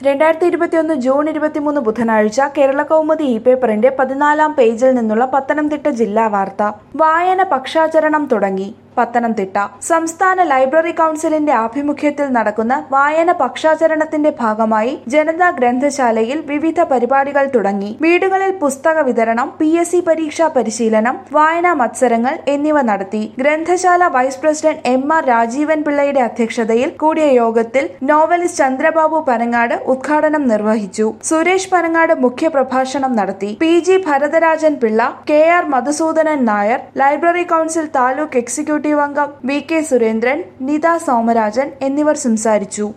രണ്ടായിരത്തി ഇരുപത്തിയൊന്ന് ജൂൺ ഇരുപത്തിമൂന്ന് ബുധനാഴ്ച കേരള കൗമുദി ഇ പേപ്പറിന്റെ പതിനാലാം പേജിൽ നിന്നുള്ള പത്തനംതിട്ട ജില്ലാ വാർത്ത വായന പക്ഷാചരണം തുടങ്ങി പത്തനംതിട്ട സംസ്ഥാന ലൈബ്രറി കൗൺസിലിന്റെ ആഭിമുഖ്യത്തിൽ നടക്കുന്ന വായന പക്ഷാചരണത്തിന്റെ ഭാഗമായി ജനതാ ഗ്രന്ഥശാലയിൽ വിവിധ പരിപാടികൾ തുടങ്ങി വീടുകളിൽ പുസ്തക വിതരണം പി എസ് സി പരീക്ഷാ പരിശീലനം വായനാ മത്സരങ്ങൾ എന്നിവ നടത്തി ഗ്രന്ഥശാല vice president M R Rajeevan പിള്ളയുടെ അധ്യക്ഷതയിൽ കൂടിയ യോഗത്തിൽ നോവലിസ്റ്റ് ചന്ദ്രബാബു പനങ്ങാട് ഉദ്ഘാടനം നിർവഹിച്ചു സുരേഷ് പനങ്ങാട് മുഖ്യപ്രഭാഷണം നടത്തി P G Bharatharajan Pillai K R Madhusoodanan Nair library council taluk executive അംഗം വി കെ സുരേന്ദ്രൻ നിത സോമരാജൻ എന്നിവർ സംസാരിച്ചു